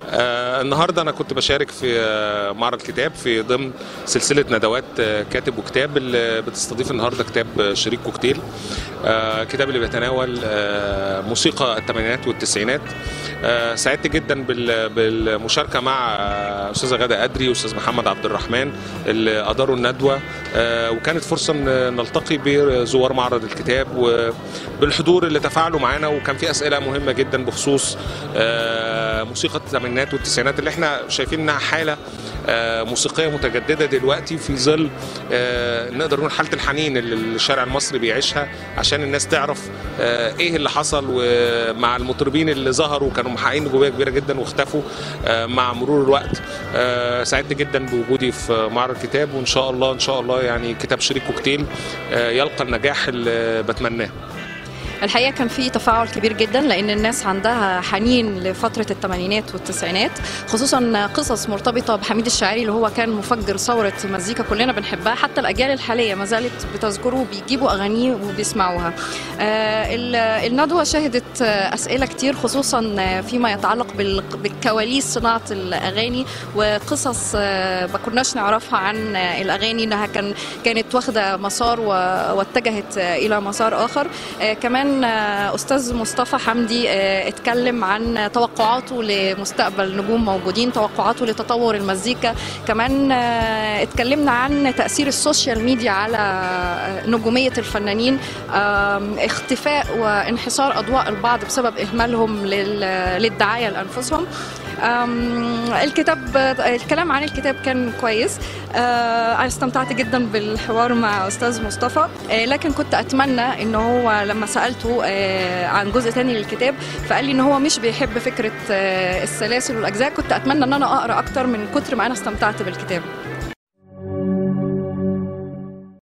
آه النهارده انا كنت بشارك في آه معرض كتاب في ضمن سلسله ندوات آه كاتب وكتاب اللي بتستضيف النهارده كتاب آه، شريك كوكتيل آه كتاب اللي بيتناول آه موسيقى الثمانينات والتسعينات آه سعدت جدا بال- بالمشاركه مع آه، استاذه غاده ادري واستاذ محمد عبد الرحمن اللي اداروا الندوه آه وكانت فرصه ان نلتقي بزوار معرض الكتاب وبالحضور اللي تفاعلوا معانا وكان في اسئله مهمه جدا بخصوص آه موسيقى الثمانينات والتسعينات اللي احنا شايفين انها حاله آه، موسيقيه متجدده دلوقتي في ظل آه، نقدر نقول حاله الحنين اللي الشارع المصري بيعيشها عشان الناس تعرف آه، ايه اللي حصل ومع المطربين اللي ظهروا كانوا محققين نجوميه كبيره جدا واختفوا آه، مع مرور الوقت آه، سعدت جدا بوجودي في معرض كتاب وان شاء الله ان شاء الله يعني كتاب شريك كوكتيل آه، يلقى النجاح اللي بتمناه الحقيقه كان في تفاعل كبير جدا لان الناس عندها حنين لفتره الثمانينات والتسعينات خصوصا قصص مرتبطه بحميد الشاعري اللي هو كان مفجر ثوره مزيكا كلنا بنحبها حتى الاجيال الحاليه ما زالت بتذكره وبيجيبوا اغانيه وبيسمعوها آه، ال- الندوه شهدت آه، اسئله كتير خصوصا آه، فيما يتعلق بال- بالكواليس صناعه الاغاني وقصص آه، ما كناش نعرفها عن آه، الاغاني انها كان كانت واخده مسار و- واتجهت آه، الى مسار اخر آه، كمان آه، استاذ مصطفى حمدي آه، اتكلم عن توقعاته لمستقبل نجوم موجودين توقعاته لتطور المزيكا كمان آه، اتكلمنا عن تاثير السوشيال ميديا على آه، نجوميه الفنانين آم، اختفاء وانحسار اضواء البعض بسبب اهمالهم لل- للدعايه لانفسهم أم، الكتاب الكلام عن الكتاب كان كويس أه، انا استمتعت جدا بالحوار مع استاذ مصطفى أه، لكن كنت اتمنى ان هو لما سالته أه، عن جزء تاني للكتاب فقال لي ان هو مش بيحب فكره أه، السلاسل والاجزاء كنت اتمنى ان انا اقرا اكتر من كتر ما انا استمتعت بالكتاب